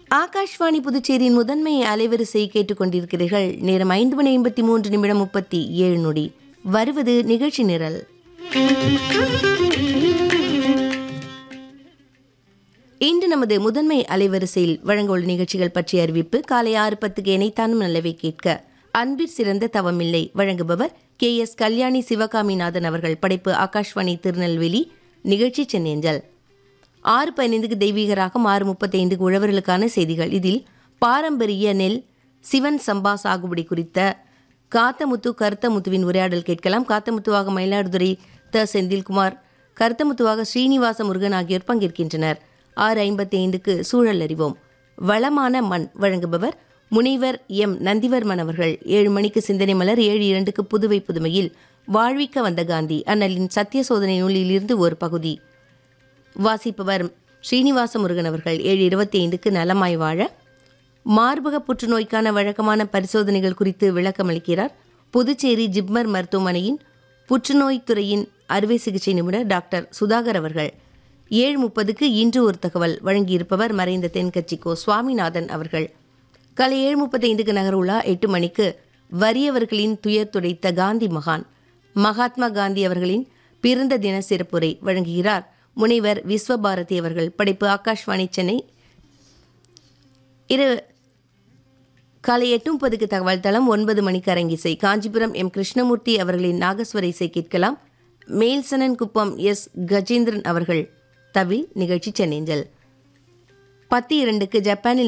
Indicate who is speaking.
Speaker 1: ஆகாஷ்வாணி புதுச்சேரியின் முதன்மை அலைவரிசை கேட்டுக்கொண்டிருக்கிறீர்கள் நேரம் ஐந்து மணி ஐம்பத்தி மூன்று நிமிடம் முப்பத்தி ஏழு நொடி வருவது நிகழ்ச்சி நிரல் இன்று நமது முதன்மை அலைவரிசையில் வழங்க உள்ள நிகழ்ச்சிகள் பற்றிய அறிவிப்பு காலை ஆறு பத்துக்கு இணைத்தானும் நல்லவை கேட்க அன்பிற் சிறந்த தவமில்லை வழங்குபவர் கே எஸ் கல்யாணி சிவகாமிநாதன் அவர்கள் படைப்பு ஆகாஷ்வாணி திருநெல்வேலி நிகழ்ச்சி சென்னேஞ்சல் ஆறு பதினைந்துக்கு தெய்வீக ராகம் ஆறு முப்பத்தைந்துக்கு உழவர்களுக்கான செய்திகள் இதில் பாரம்பரிய நெல் சிவன் சம்பா சாகுபடி குறித்த காத்தமுத்து கருத்தமுத்துவின் உரையாடல் கேட்கலாம் காத்தமுத்துவாக மயிலாடுதுறை த செந்தில்குமார் கருத்தமுத்துவாக ஸ்ரீனிவாச முருகன் ஆகியோர் பங்கேற்கின்றனர் ஆறு ஐம்பத்தி ஐந்துக்கு சூழல் அறிவோம் வளமான மண் வழங்குபவர் முனைவர் எம் நந்திவர்மன் அவர்கள் ஏழு மணிக்கு சிந்தனை மலர் ஏழு இரண்டுக்கு புதுவை புதுமையில் வாழ்விக்க வந்த காந்தி அண்ணலின் சத்திய சோதனை நூலிலிருந்து ஒரு பகுதி வாசிப்பவர் ஸ்ரீனிவாச முருகன் அவர்கள் ஏழு இருபத்தி ஐந்துக்கு நலமாய் வாழ மார்பக புற்றுநோய்க்கான வழக்கமான பரிசோதனைகள் குறித்து விளக்கமளிக்கிறார் புதுச்சேரி ஜிப்மர் மருத்துவமனையின் புற்றுநோய் துறையின் அறுவை சிகிச்சை நிபுணர் டாக்டர் சுதாகர் அவர்கள் ஏழு முப்பதுக்கு இன்று ஒரு தகவல் வழங்கியிருப்பவர் மறைந்த தென்கட்சி கோ சுவாமிநாதன் அவர்கள் காலை ஏழு முப்பத்தைந்துக்கு நகர் உலா எட்டு மணிக்கு வறியவர்களின் துயர் துடைத்த காந்தி மகான் மகாத்மா காந்தி அவர்களின் பிறந்த தின சிறப்புரை வழங்குகிறார் முனைவர் விஸ்வபாரதி அவர்கள் படைப்பு ஆகாஷ்வாணி சென்னை இரு காலை எட்டு முப்பதுக்கு தகவல் தளம் ஒன்பது மணிக்கு அரங்கிசை காஞ்சிபுரம் எம் கிருஷ்ணமூர்த்தி அவர்களின் நாகஸ்வர இசை கேட்கலாம் மேல்சனன் குப்பம் எஸ் கஜேந்திரன் அவர்கள் தவில் நிகழ்ச்சி சென்னேஞ்சல் பத்து இரண்டுக்கு ஜப்பானில்